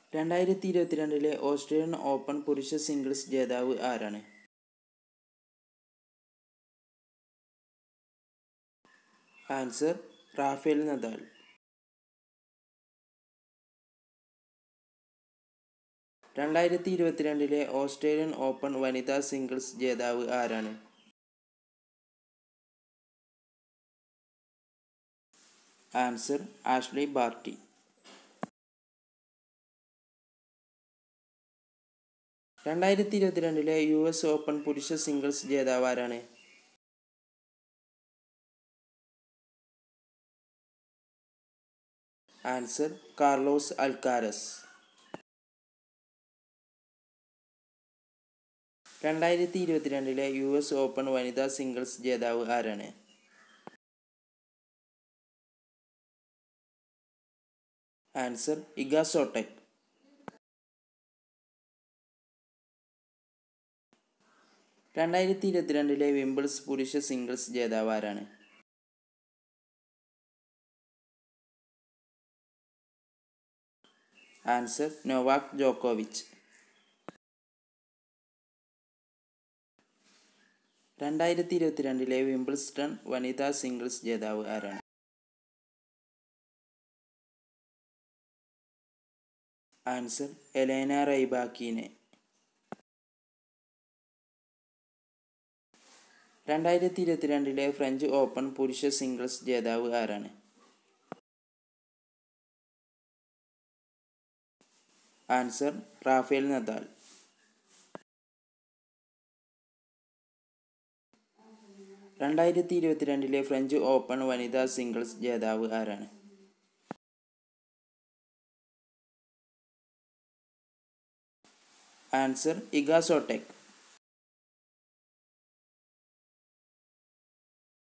രണ്ടായിരത്തി ഇരുപത്തിരണ്ടിലെ Australian open പുരുഷ സിംഗിൾസ് ജേതാവ് ആരാണ് ആൻസർ റാഫേൽ നദാൽ രണ്ടായിരത്തി ഇരുപത്തിരണ്ടിലെ ഓസ്ട്രേലിയൻ ഓപ്പൺ വനിതാ സിംഗിൾസ് ജേതാവ് ആരാണ് ആൻസർ ആഷ്ലി ബാർട്ടി രണ്ടായിരത്തി ഇരുപത്തിരണ്ടിലെ യു എസ് ഓപ്പൺ പുരുഷ സിംഗിൾസ് ജേതാവ് ആരാണ് ആൻസർ കാർലോസ് അൽക്കാരസ് രണ്ടായിരത്തി ഇരുപത്തിരണ്ടിലെ യു എസ് ഓപ്പൺ വനിതാ സിംഗിൾസ് ജേതാവ് ആരാണ് ആൻസർ ഇഗ സോട്ടെക് രണ്ടായിരത്തി ഇരുപത്തിരണ്ടിലെ വിംബിൾസ് പുരുഷ സിംഗിൾസ് ജേതാവ് ആരാണ് ആൻസർ നൊവാക് ജോക്കോവിച്ച് രണ്ടായിരത്തി ഇരുപത്തിരണ്ടിലെ വിംബിൾസ്റ്റൺ വനിതാ സിംഗിൾസ് ജേതാവ് ആരാണ് ആൻസർ എലേന റൈബാക്കീനെ രണ്ടായിരത്തി ഇരുപത്തിരണ്ടിലെ ഫ്രഞ്ച് ഓപ്പൺ പുരുഷ സിംഗിൾസ് ജേതാവ് ആരാണ് ആൻസർ റാഫേൽ നദാൽ രണ്ടായിരത്തി ഇരുപത്തിരണ്ടിലെ ഫ്രഞ്ച് ഓപ്പൺ വനിതാ സിംഗിൾസ് ജേതാവ് ആരാണ് ആൻസർ ഇഗ സോട്ടെക്